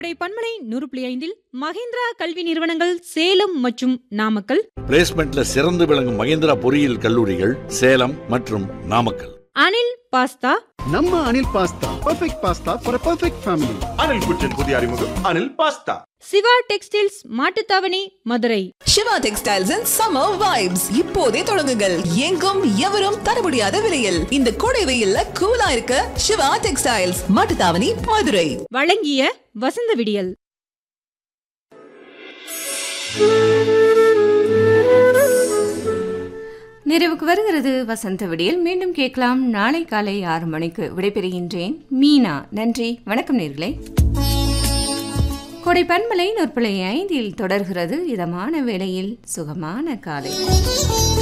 கோடை பன்மலை நூறு புள்ளி ஐந்தில் மகேந்திரா கல்வி நிறுவனங்கள் சேலம் மற்றும் நாமக்கல் பிளேஸ்மெண்ட்ல சிறந்து விளங்கும் மகேந்திரா பொறியியல் கல்லூரிகள் சேலம் மற்றும் நாமக்கல் அனில் பாஸ்தா நம்ம Anil pasta perfect pasta for perfect family Anil குற்றின் புதிய அறிமுகம் Anil pasta Siva textiles Mattuthavani Madurai Siva textiles and summer vibes இப்போதே தொடங்குங்கள் எங்கும் எவரும் தர முடியாத விலையில் இந்த கோடை வெயில்ல கூலா இருக்க சிவா டெக்ஸ்டைல்ஸ் மாட்டுத்தாவணி மதுரை வழங்கிய வசந்த விடியல் நிறைவுக்கு வருகிறது வசந்த விடியல் மீண்டும் கேட்கலாம் நாளை காலை ஆறு மணிக்கு விடைபெறுகின்றேன் மீனா நன்றி வணக்கம் நேர்களே கொடை பண்பலை நூற்பலை ஐந்தில் தொடர்கிறது இதமான வேளையில் சுகமான காலை